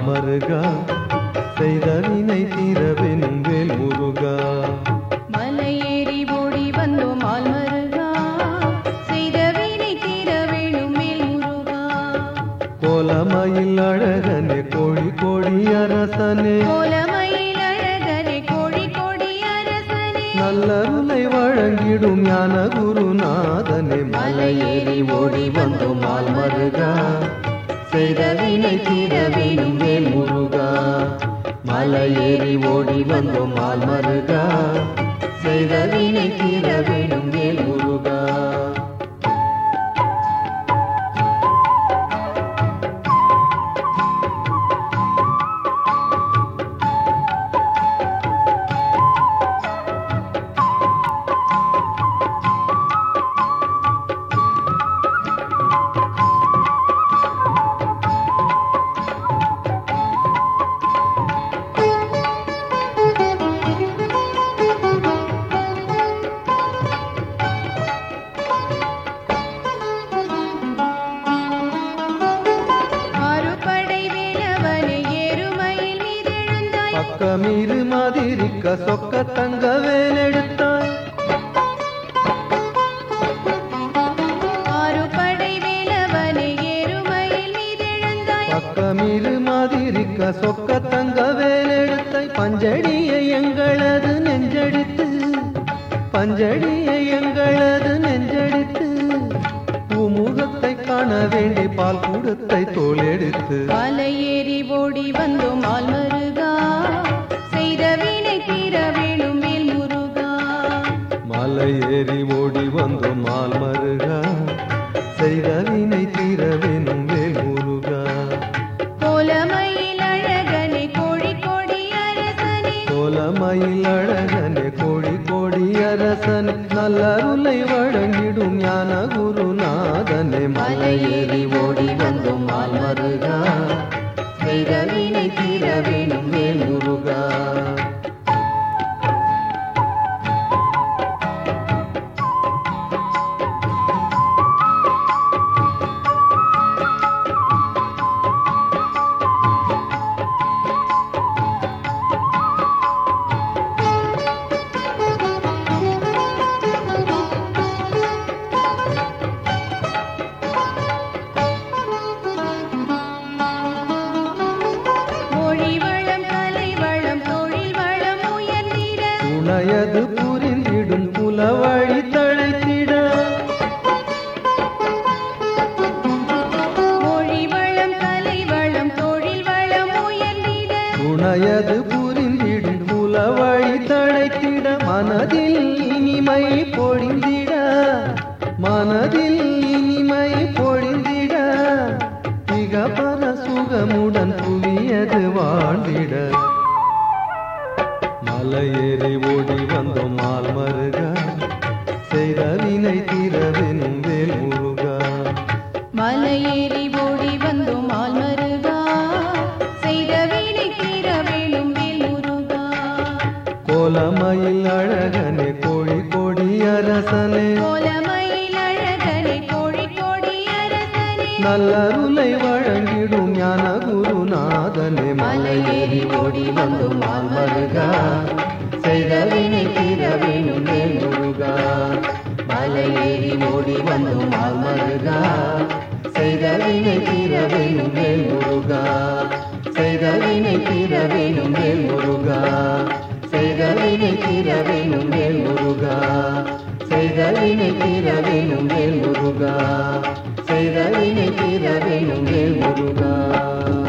மருகா செய்த வினை தீரவெனும் வேல் முருகா மலையேறி ஓடி வந்தோம் ஆல்மருகா செய்த வினை தீர வேணும் மேல் முருகா கோலமயில் அழகனே கோழி கோடி அரசனே கோலமயில் அழகனே கோழி கோடி அரசனே நல்லருளை வழங்கிடும் ஞான குருநாதனே மலையேறி ஓடி வந்தோம் மால் மருகா செய்த வினை தீர வேணும் வேல் முருகா மலையேறி ஓடி வந்தோம் மால் மருகா செய்த வினை தீர வேணும் வேல் முருகா ஆறுபடை வேலவனே ஏறுமயில் மீதெழுந்தாய் பக்கமிரு மாதிரிக்க சொக்க தங்க வேலெடுத்தாய் ஆறுபடை வேலவனே ஏறுமயில் மீதெழுந்தாய் பக்கமிரு மாதிரிக்க சொக்க தங்க வேலெடுத்தாய் பஞ்சடியை எங்களது நெஞ்சடித்து பஞ்சடியை எங்களது நெஞ்சடித்து பூமுகத்தை காண வேண்டி பால் கூடத்தை தோளெடுத்து மலையேறி ஓடி வந்தோம் ஆல்மருகா செய்த வினை தீர வேணும் மேல் முருகா மலை ஏறி ஓடி வந்தோம் மால் மருகா செய்த வினை தீர வேணும் வேல் முருகா கோலமயில் அழகனே கோழி கோடி அரசனே கோலமயில் அழகனே கோழி கோடி அரசன் நல்லருளை வழங்கிடும் ஞான குருநாதனே மலையேறி ஓடி வந்தோம் மால் மருகா செய்த வினை தீர வேணும் வேல் முருகா மொழி வளம் கலை வளம் தொழில் வளம் உயர்ந்திட துணையது புரிந்திடும் புலவழி தழைத்திட மொழி வளம் கலை வளம் தொழில் வளம் உயர்ந்திட துணையது புரிந்திடும் புலவழி தழைத்திட மனதில் இனிமை பொழிந்திட மனதில் இனிமை பொழிந்திட மிக பல சுகமுடன் புவியது வாழ்ந்திட மலையேறி ஓடி வந்தோம் மால் மருகா செய்த வினை தீரவெனும் வேல் முருகா மலையேறி ஓடி வந்தோம் ஆல்மருகா செய்த வினை தீர வேணும் வேல் முருகா கோலமயில் அழகனே கோழி கோடி அரசனே கோலமயில் அழகனே கோழி கோடி அரசனே நல்லருளை வழங்கிடும் ஞான குருநாதனே மலையேறி ஓடி வந்தோம் மால் மருகா செய்த வினை தீர வேணும் வேல் முருகா மலையேறி ஓடி வந்தோம் மால் மருகா செய்த வினை தீர வேணும் வேல் முருகா செய்த வினை தீர வேணும் வேல் முருகா செய்த வினை தீர வேணும் வேல் முருகா செய்த வினை தீர வேணும் வேல் முருகா செய்த வினை தீர வேணும் வேல் முருகா